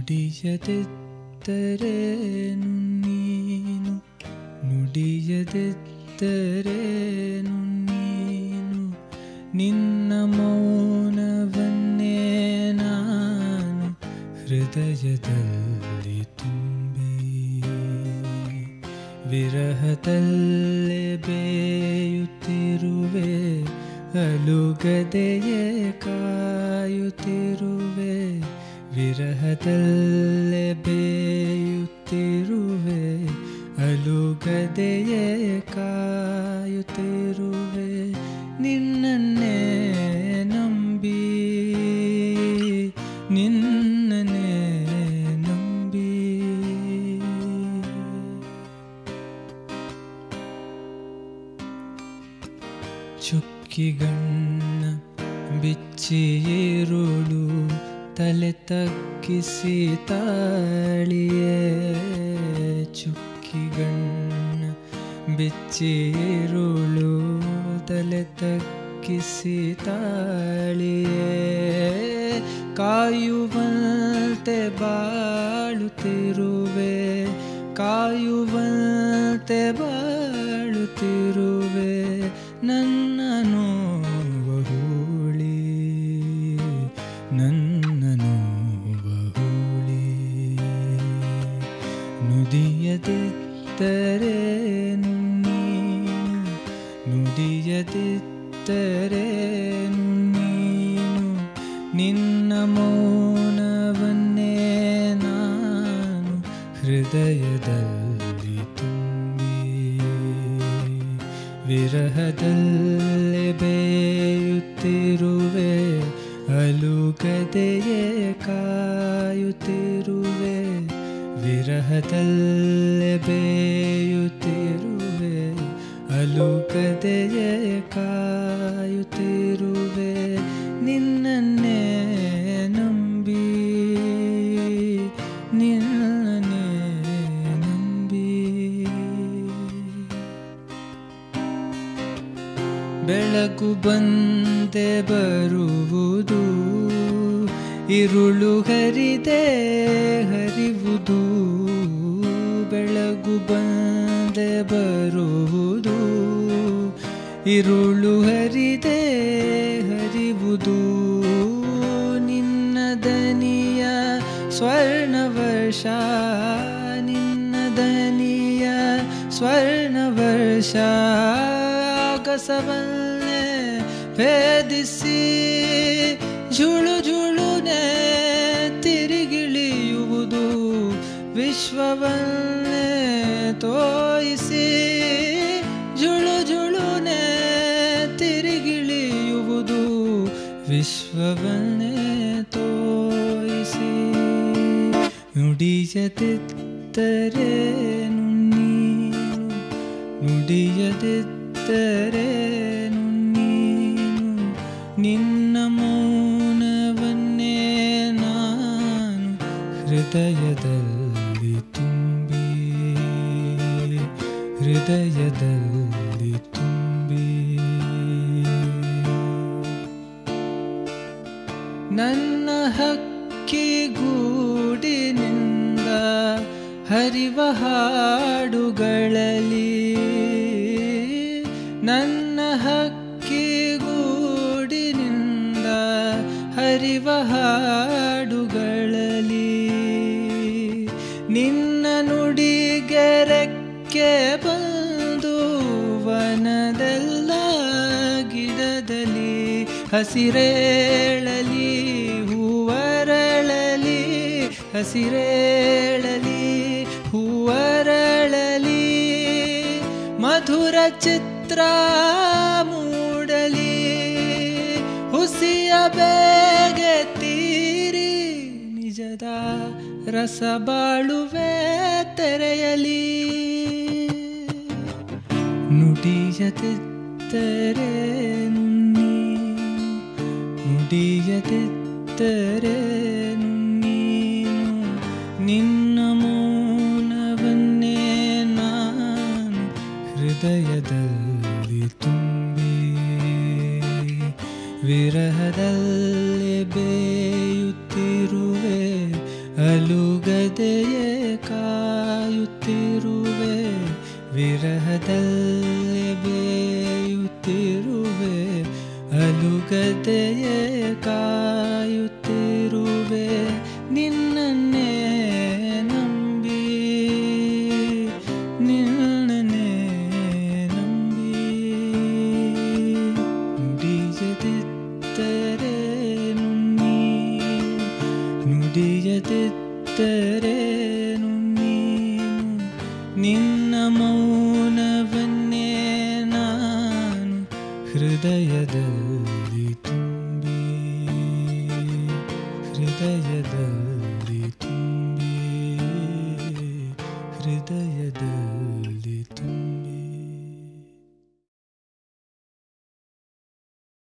ನುಡಿಯದಿದ್ದರೇನು ನೀನು ನುಡಿಯದಿದ್ದರೇನು ನೀನು ನಿನ್ನ ಮೌನವನ್ನೇ ನಾನು ಹೃದಯದಲ್ಲಿ ತುಂಬಿ ವಿರಹದಲ್ಲೇ ಬೇಯುತ್ತಿರುವೆ ಅಲುಗದೆಯೇ ಕಾಯುತ್ತಿರುವೆ ವಿರಹದಲ್ಲೇ ಬೇಯುತ್ತಿರುವೆ ಅಲುಗದೆಯೇ ಕಾಯುತ್ತಿರುವೆ ನಿನ್ನನ್ನೇ ನಂಬಿ ನಿನ್ನನ್ನೇ ನಂಬಿ ಚುಕ್ಕಿಗಣ್ಣ ಬಿಚ್ಚಿರುಳು ತಲೆ ತಗ್ಗಿಸಿ ತಾಳಿಯೇ ಚುಕ್ಕಿಗಣ್ಣ ಬಿಚ್ಚಿರುಳು ತಲೆ ತಗ್ಗಿಸಿ ತಾಳಿಯೇ ಕಾಯುವಂತೆ ಬಾಳುತ್ತಿರುವೆ ಕಾಯುವಂತೆ ಬಾಳುತ್ತಿರುವೆ ನನ್ನ ನೋವ ಹೂಳಿ ನನ್ನ ನೋವ ಹೂಳಿ ನುಡಿಯದಿದ್ದರೇನು ನೀನು ನುಡಿಯದಿದ್ದರೇನು ನೀನು ನಿನ್ನ ಮೌನವನ್ನೇ ನಾನು ಹೃದಯದಲ್ಲಿ ತುಂಬಿ ವಿರಹದಲ್ಲೇ ಬೇಯುತ್ತಿರುವೆ ಅಲುಗದೆಯೇ ಕಾಯುತ್ತಿರುವೆ ವಿರಹದಲ್ಲೇ ಬೇಯುತ್ತಿರುವೆ ಅಲುಗದೆಯೇ ಕಾಯುತ್ತಿರುವೆ ನಿನ್ನನ್ನೇ ನಂಬಿ ನಿನ್ನನ್ನೇ ನಂಬಿ ಬೆಳಕು ಬಂದೆ ಬರುವುದು ಇರುಳು ಹರಿದೆ ಹರಿವುದು ಬೆಳಗು ಬಂದೆ ಬರುವುದು ಇರುಳು ಹರಿದೆ ಹರಿವುದು ನಿನ್ನ ದನಿಯ ಸ್ವರ್ಣವರ್ಷ ನಿನ್ನ ದನಿಯ ಸ್ವರ್ಣವರ್ಷ ಆಗಸವನ್ನೇ ಭೇದಿಸಿ ಝುಳು ಝುಳುನೆ ತಿರುಗಿಳಿಯುವುದು ವಿಶ್ವವನ್ನೇ ತೋಯಿಸಿ ಝುಳು ಝುಳುನೆ ತಿರುಗಿಳಿಯುವುದು ವಿಶ್ವವನ್ನೇ ತೋಯಿಸಿ ನುಡಿಯದಿದ್ದರೇನು ನೀನು ನುಡಿಯದಿದ್ದರೇನು ನೀನು ನಿನ್ನ ಮೌನವನ್ನೇ ನಾನು ಹೃದಯದಲ್ಲಿ ತುಂಬಿ ಹೃದಯದಲ್ಲಿ ತುಂಬಿ ನನ್ನ ಹಕ್ಕಿಗೂಡಿನಿಂದ ಹರಿವ ಹಾಡುಗಳಲ್ಲಿ ನನ್ನ ಹಕ್ಕಿಗೂಡಿನಿಂದ ಹರಿವ ಹಾಡುಗಳಲ್ಲಿ ನಿನ್ನ ನುಡಿಗೆರಕ್ಕೆ ಬಂದು ವನದೆಲ್ಲ ಗಿಡದಲ್ಲಿ ಹಸಿರೇಳಲಿ ಹೂವರಳಲಿ ಹಸಿರೇಳಲಿ ಹೂವರಳಲಿ ಮಧುರ ಚಿತ್ರ ಮೂಡಲಿ ಹುಸಿಯ ಬೇಗೆ ತೀರಿ ನಿಜದ ರಸ ಬಾಳುವೆ ತೆರೆಯಲಿ ನುಡಿಯದಿದ್ದರೇನು ನೀನು ನುಡಿಯದಿದ್ದರೇನು ನೀನು ನಿನ್ನ ಮೌನವನ್ನೇ ನಾನು ಹೃದಯದಲ್ಲಿ ತುಂಬಿ ವಿರಹದಲ್ಲಿ ಬೇಯುತ್ತಿರುವೆ ಅಲು ವಿರಹದಲ್ಲೇ ಬೇಯುತ್ತಿರುವೆ ಅಲುಗದೆಯೇ ಕಾಯುತ್ತಿರುವೆ ನಿನ್ನನ್ನೇ ನಂಬಿ ನಿನ್ನನ್ನೇ ನಂಬಿ ನುಡಿಯದಿದ್ದರೇನು ನೀನು ನುಡಿಯದಿದ್ದರೇನು ನೀನು ನಿನ್ನ ಮೌನವನ್ನೇ ನಾನು ಹೃದಯದಲ್ಲಿ ತುಂಬಿ ಹೃದಯದಲ್ಲಿ ತುಂಬಿ ಹೃದಯದಲ್ಲಿ